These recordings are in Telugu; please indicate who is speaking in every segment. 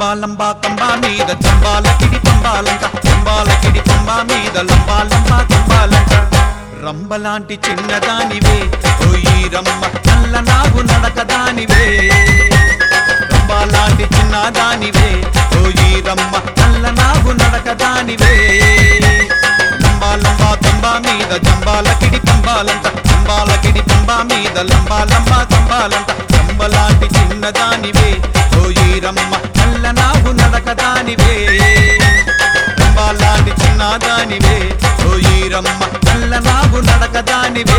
Speaker 1: లంబా లంబా కంబా మీద జంబాల కిడి పంబాలంక జంబాల కిడి పంబా మీద లంబా లంబా కంబాలంక రంబలాంటి చిన్నదానివే ఓయి రమ్మ నల్ల నాగు నడకదానివే రంబాలాంటి చిన్నదానివే ఓయి రమ్మ నల్ల నాగు నడకదానివే లంబా లంబా కంబా మీద జంబాల కిడి పంబాలంట జంబాల కిడి పంబా మీద లంబా లంబా కంబాలంట రంబలాంటి చిన్నదానివే ఓయి రమ్మ నల్ల నాగు నడకదానివే రంబాలాంటి చిన్నదానివే ఓయి రమ్మ నల్ల నాగు నడకదానివే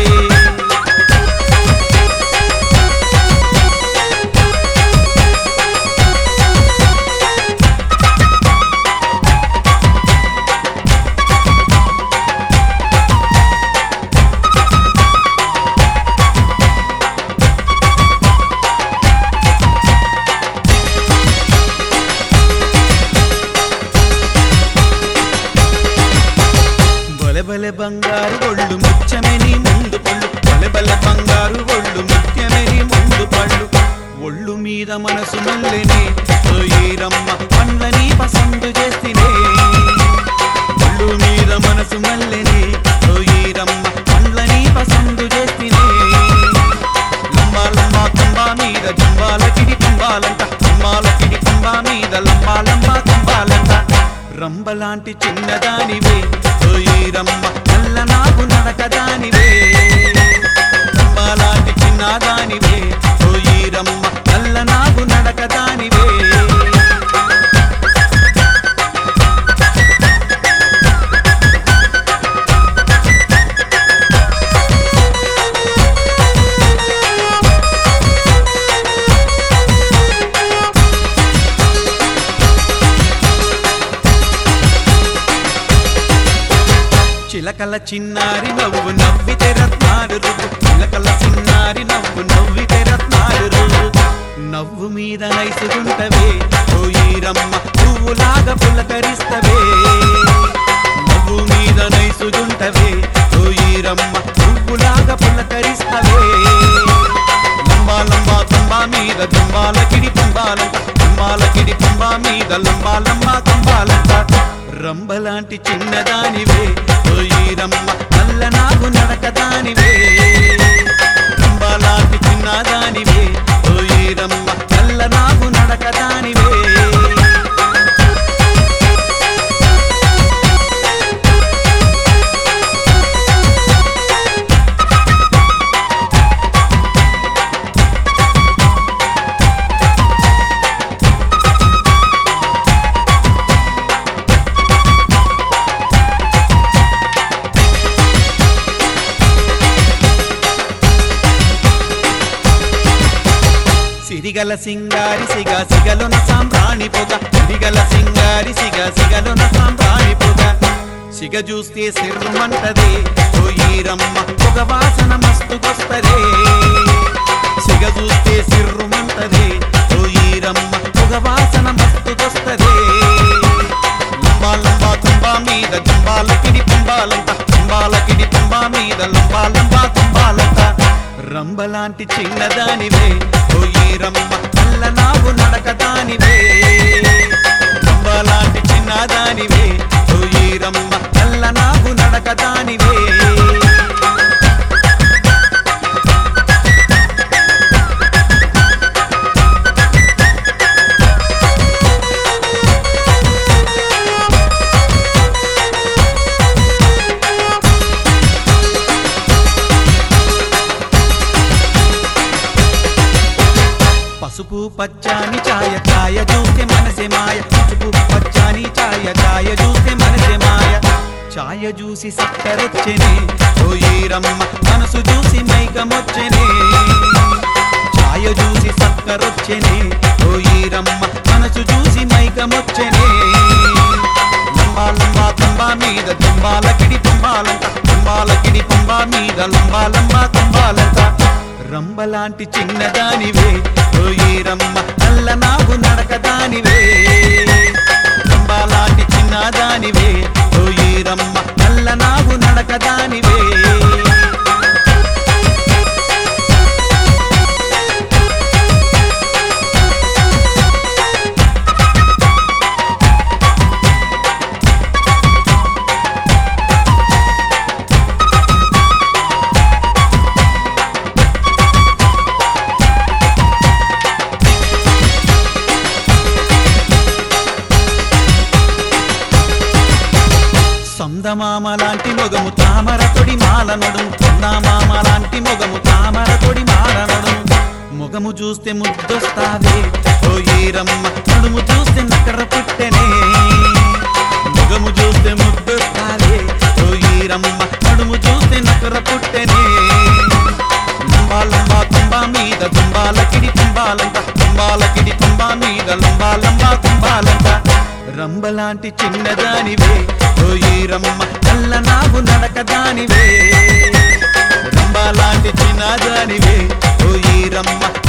Speaker 1: బలె బలె బంగారు ఒళ్ళు ముత్యమని ముందు పళ్ళు బలె బలె బంగారు ఒళ్ళు ముత్యమని ముందు పళ్ళు ఒళ్ళు మీద మనసు మల్లెని రమ్మ పండ్లని పసందు చేస్తేనే ఒళ్ళు మీద మనసు మల్లెని రమ్మ పండ్లని పసందు చేస్తేనే లంబా లంబా కంబా మీద జంబాల కిడి కుంబాలంట జంబాల కిడి కుంబా మీద లంబా లంబా కంబాలంట రంబలాంటి చిన్నదానివే ఓయి రమ్మ నల్ల నాగు నడకదానివే రంబలాంటి చిన్నదానివే ఓయి రమ్మ నల్ల నాగు నడకదానివే చిలకల చిన్నారి నవ్వు నవ్వితే రత్నాలు రువ్వు చిలకల చిన్నారి నవ్వు నవ్వితే రత్నాలు రువ్వు నవ్వు మీద నైసుగుంటవే ఓయి రమ్మ పువ్వులాగా పులకరిస్తవే నవ్వు మీద నైసుగుంటవే ఓయి రమ్మ పువ్వులాగా పులకరిస్తవే లంబా లంబా తంబా మీద దంబాల కిడి పంబాలంట తంబాల కిడి పంబా మీద లంబా లంబా తంబాలంట రంబలాంటి చిన్నదానివే ఓయి రమ్మ నల్ల నాగు నడకదానివే రంబలాంటి చిన్నదానివే ఓయి రమ్మ నల్ల నాగు నడకదానివే సిరిగల సింగారి సిగ సిగలున సాంబ్రాణి పొగ సిరిగల సింగారి సిగ సిగలున సాంబ్రాణి పొగ సిగ చూస్తే సిర్రుమంటదే ఓయి రమ్మ పొగ వాసన మస్తుకొస్తదే సిగ చూస్తే సిర్రుమంటదే ఓయి రమ్మ పొగ వాసన మస్తుకొస్తదే లంబా లంబా తుంబా మీద జంబాల కిడి పంబాలంట జంబాల కిడి పంబా మీద లంబా లంబా తుంబాలంట రంబలాంటి చిన్నదానివే ఓయి రమ్మ నల్ల నాగు నడకదానివే రంబలాంటి చిన్నదానివే ఓయి రమ్మ నల్ల నాగు నడకదానివే పసుపు పచ్చాని ఛాయ ఛాయ చూస్తే మనసే మాయ పసుపు పచ్చాని ఛాయ ఛాయ చూస్తే మనసే మాయ ఛాయ చూసి సక్కరొచ్చెనే ఓయి రమ్మ మనసు చూసి మైకమొచ్చెనే ఛాయ చూసి సక్కరొచ్చెనే ఓయి రమ్మ మనసు చూసి మైకమొచ్చెనే లంబా లంబా తంబా మీద తంబాల కిడి తంబాలంట తంబాల కిడి పంబా మీద లంబా లంబా తంబాలంట రంబలాంటి చిన్నదానివే ఓయి రమ్మ నల్ల నాగు నడకదానివే రంబలాంటి చిన్నదానివే ఓయి రమ్మ నల్ల నాగు నడకదానివే చందమామ లాంటి మొగము తామర తొడి మాల నడుము చందమామ లాంటి మొగము తామర తొడి మాల నడుము మొగము చూస్తే ముద్దొస్తావే ఓ ఈరమ్మ నడుము చూస్తే నకర పుట్టెనే మొగము చూస్తే ముద్దొస్తావే ఓ ఈరమ్మ నడుము చూస్తే నకర పుట్టెనే లంబా లంబా తుంబా మీద తుంబాలకిడి తుంబాలంట తుంబాలకిడి తుంబా మీద లంబా లంబా తుంబాలంట రంబలాంటి చిన్నదానివే ఓ ఈరమ్మ నల్ల నాగు నడకదానివే రంబలాంటి చిన్నదానివే ఓ ఈరమ్మ